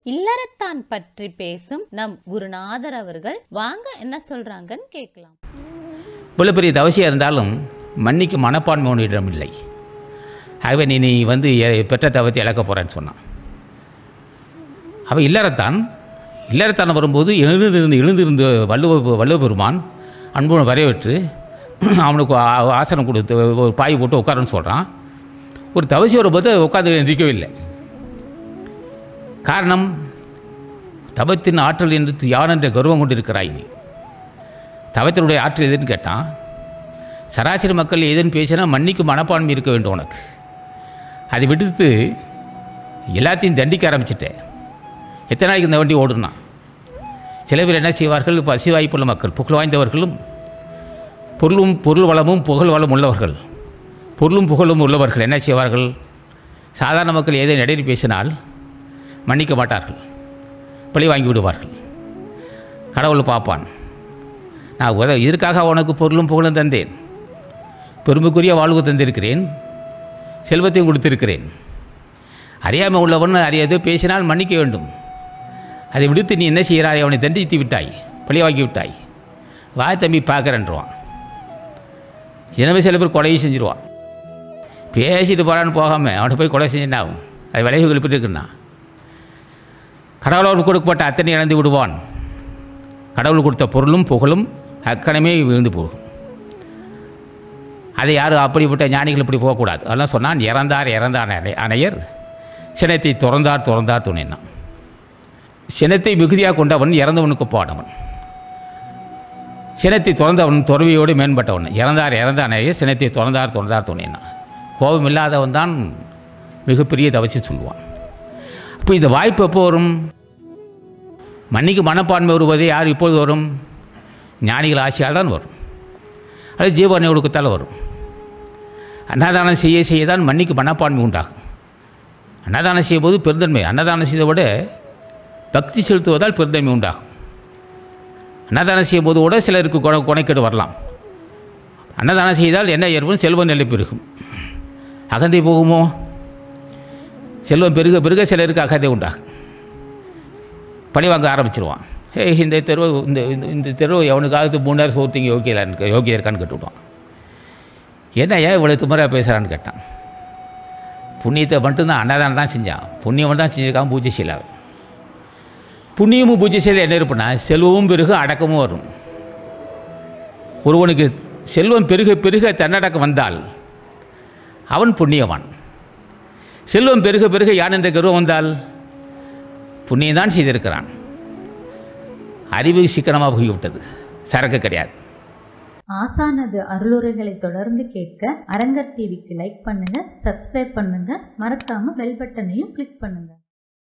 இல்லறத்தான் பற்றி பேசும் நம் குருநாதர் அவர்கள் வாங்க என்ன சொல்றாங்கன்னு கேட்கலாம் இவ்வளோ பெரிய தவசியாக இருந்தாலும் மன்னிக்கு மனப்பான்மை உன்னிடம் இல்லை ஆகவே நீ நீ வந்து எ- பெற்ற தவத்தை இழக்க போகிறேன்னு சொன்னான் அவன் இல்லறத்தான் இல்லறத்தான் வரும்போது எழுந்திருந்து எழுந்திருந்த வள்ளுவ வள்ளுவ பெருமான் அன்புடன் வரவேற்று அவனுக்கு ஆ- ஆசனம் கொடுத்து ஒரு பாய் போட்டு உட்காருன்னு சொல்கிறான் ஒரு தவசி வரும்போது உட்காந்து எந்திரிக்கவே இல்லை காரணம் தவத்தின் ஆற்றல் என்று யார் என்ற கர்வம் கொண்டிருக்கிறாய் நீ தவத்தினுடைய ஆற்றல் எதுன்னு கேட்டான் சராசரி மக்கள் எதுன்னு பேசினா மன்னிக்கும் மனப்பான்மை இருக்க வேண்டும் உனக்கு அதை விடுத்து எல்லாத்தையும் தண்டிக்க ஆரம்பிச்சிட்டேன் எத்தனை நாளைக்கு இந்த வண்டி ஓடுனா சில பேர் என்ன செய்வார்கள் இப்போ அசிவாய்ப்புள்ள மக்கள் புகழ் வாய்ந்தவர்களும் பொருளும் பொருள் வளமும் புகழ் வளம் உள்ளவர்கள் பொருளும் புகழும் உள்ளவர்கள் என்ன செய்வார்கள் சாதாரண மக்கள் ஏதோ இடையில் பேசினால் மன்னிக்க மாட்டார்கள் பழி வாங்கி விடுவார்கள் கடவுள் பார்ப்பான் நான் உத இதற்காக உனக்கு பொருளும் புகழும் தந்தேன் பெருமைக்குரிய வாழ்வு தந்திருக்கிறேன் செல்வத்தையும் கொடுத்திருக்கிறேன் அறியாமல் உள்ளவன் அறியாது பேசினால் மன்னிக்க வேண்டும் அதை விடுத்து நீ என்ன செய்கிறாய் அவனை தண்டித்து விட்டாய் பழி வாங்கி விட்டாய் வாய் தம்பி பார்க்குறேன்றான் எனவே சில பேர் கொலையும் செஞ்சிருவான் பேசிட்டு போகிறான்னு போகாமல் அவனை போய் கொலை செஞ்சுன்னா ஆகும் அது விளைவு எழுப்பிட்டு இருக்குன்னா கடவுளோடு கொடுக்கப்பட்ட அத்தனை இழந்து விடுவான் கடவுள் கொடுத்த பொருளும் புகழும் அக்கணமே விழுந்து போகும் அதை யாரும் அப்படிப்பட்ட ஞானிகள் இப்படி போகக்கூடாது அதெல்லாம் சொன்னான் இறந்தார் இறந்தார் அணை- அணையர் சினத்தை துறந்தார் துறந்தார் துணினான் சினத்தை மிகுதியாக கொண்டவன் இறந்தவனுக்கு போனவன் சினத்தை துறந்தவன் துறவியோடு மேம்பட்டவன் இறந்தார் இறந்த அணையர் சினத்தை துறந்தார் துறந்தார் துணினான் கோபம் இல்லாதவன் தான் மிகப்பெரிய தவசி சொல்லுவான் அப்போ இந்த வாய்ப்பு எப்போ வரும் மன்னிக்கு மனப்பான்மை வருவது யார் இப்பொழுது வரும் ஞானிகள் ஆசையால் தான் வரும் அது ஜீவனை ஒடுக்கத்தால் வரும் அன்னதானம் செய்ய செய்ய தான் மன்னிக்கு மனப்பான்மை உண்டாகும் அன்னதானம் செய்யும்போது பெருந்தன்மை அன்னதானம் செய்வதை விட பக்தி செலுத்துவதால் பெருந்தன்மை உண்டாகும் அன்னதானம் செய்யும்போது கூட சிலருக்கு குண குணைக்கேடு வரலாம் அன்னதானம் செய்தால் என்ன ஏற்படும் செல்வ நிலை பெருகும் அகந்தை போகுமோ செல்வம் பெருக பெருக சிலருக்கு அகந்தை உண்டாகும் பழி வாங்க ஆரம்பிச்சிருவான் ஏய் இந்த தெருவு இந்த இந்த- இந்த தெருவு எவனுக்காவது மூணு நேரம் சோத்திங்க யோகியலான்னு யோகியா இருக்கான்னு கேட்டுவிட்டான் என்ன ஏன் இவ்வளோ திமுறை பேசுகிறான்னு கேட்டான் புண்ணியத்தை மட்டும்தான் அன்னதானம் தான் செஞ்சான் புண்ணியம் தான் செஞ்சிருக்கான் பூஜை செய்யல அவன். புண்ணியமும் பூஜை செய்யல என்ன இருப்புனா செல்வமும் பெருகும் அடக்கமும் வரும் ஒருவனுக்கு செல்வம் பெருக பெருக தன்னடக்கம் வந்தால் அவன் புண்ணியவான் செல்வம் பெருக பெருக யான் என்ற கருவம் வந்தால் புண்ணியம் தான் செய்திருக்கிறான் அறிவு சிக்கனமாக போய்விட்டது சரக்கு கிடையாது ஆசானது அருளுரைகளை தொடர்ந்து கேட்க அரங்கர் டிவிக்கு லைக் பண்ணுங்க சப்ஸ்கிரைப் பண்ணுங்க மறக்காம பெல் பட்டனையும் கிளிக் பண்ணுங்க